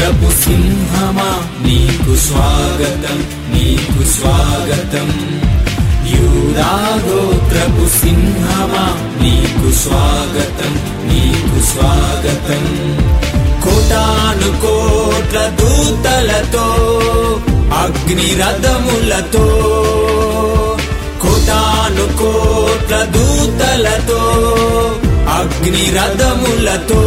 గోత్రపు సింహమా నీకు స్వాగతం నీకు స్వాగతం యూదా గోత్రపు సింహమా నీకు స్వాగతం నీకు స్వాగతం కోటాను కోట్ల దూతలతో అగ్ని రథములతో కోటాను కోట్ల దూతలతో అగ్ని రథములతో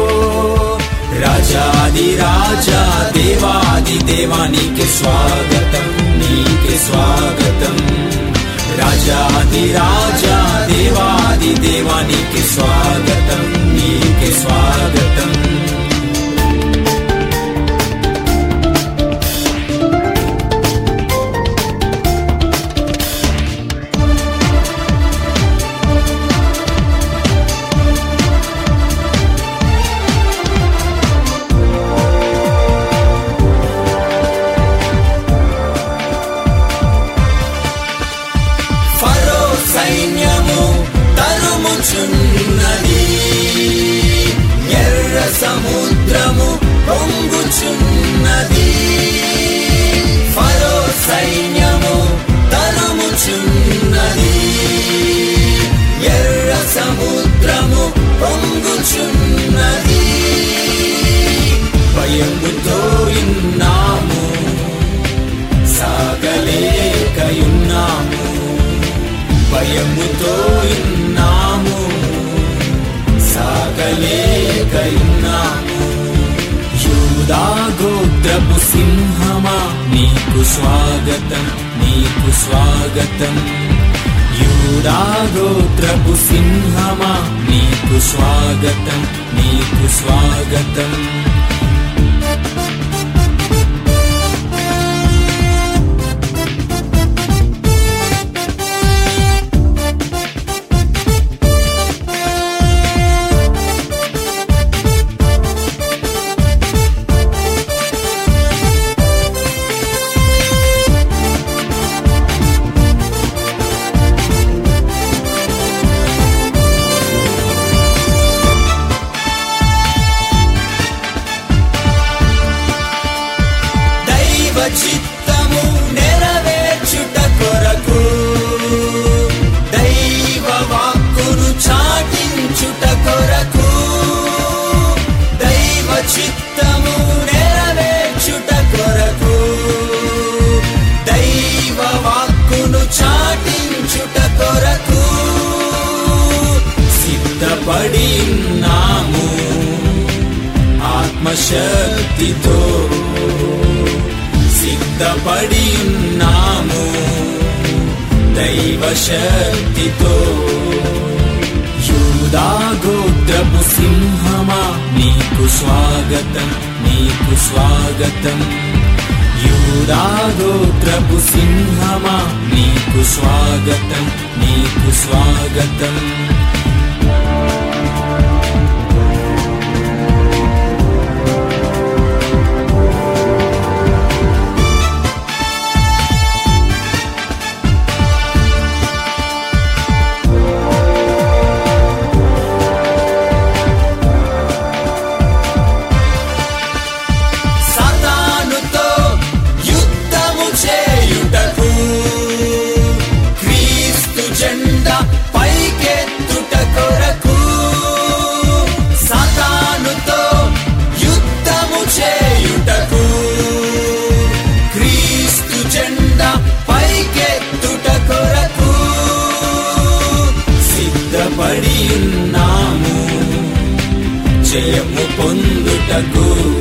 రాజాది రాజా దేవాది దేవా నీకే స్వాగతం నీకే స్వాగతం రాజాది రాజా దేవాది దేవా నీకే స్వాగతం నీకే స్వాగతం ఫరో సైన్యము తరుముచున్నది ఎర్ర సముద్రము పొంగుచున్నది ఫరో సైన్యము తరుముచున్నది ఎర్ర సముద్రము పొంగుచున్నది భయముతో ఇన్నాము సాగలేకయున్నాము భయముతో ఇన్నాము సాగలేకయున్నాము యూదా గోత్రపు సింహమా నీకు స్వాగతం నీకు స్వాగతం యూదా గోత్రపు సింహమా నీకు స్వాగతం నీకు స్వాగతం దైవ చిత్తము నెరవేర్చుట కొరకు దైవ వాక్కును చాటించుట కొరకు దైవ చిత్తము నెరవేర్చుట కొరకు దైవ వాక్కును చాటించుట కొరకు సిద్ధపడి ఉన్నాము ఆత్మశక్తితో సిద్ధపడి ఉన్నాము దైవ శక్తితో యూదా గోత్రపు సింహమా నీకు స్వాగతం నీకు స్వాగతం యూదా గోత్రపు సింహమా నీకు స్వాగతం నీకు స్వాగతం సాతానుతో యుద్ధము చేయుటకు క్రీస్తు జెండా పైకెత్తుట కొరకు సాతానుతో యుద్ధము చేయుటకు క్రీస్తు జెండా పైకెత్తుట కొరకు సిద్ధపడి ఉన్నాము జయము పొందుటకు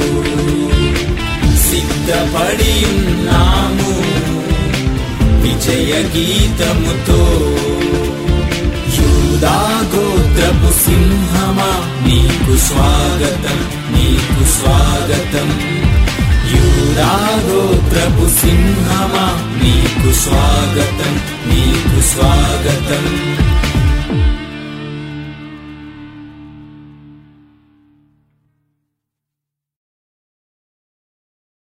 సిద్ధపడి ఉన్నాము విజయ గీతముతో యూదా గోత్రపు సింహమా నీకు స్వాగతం నీకు స్వాగతం యూదా గోత్రపు సింహమా నీకు స్వాగతం నీకు స్వాగతం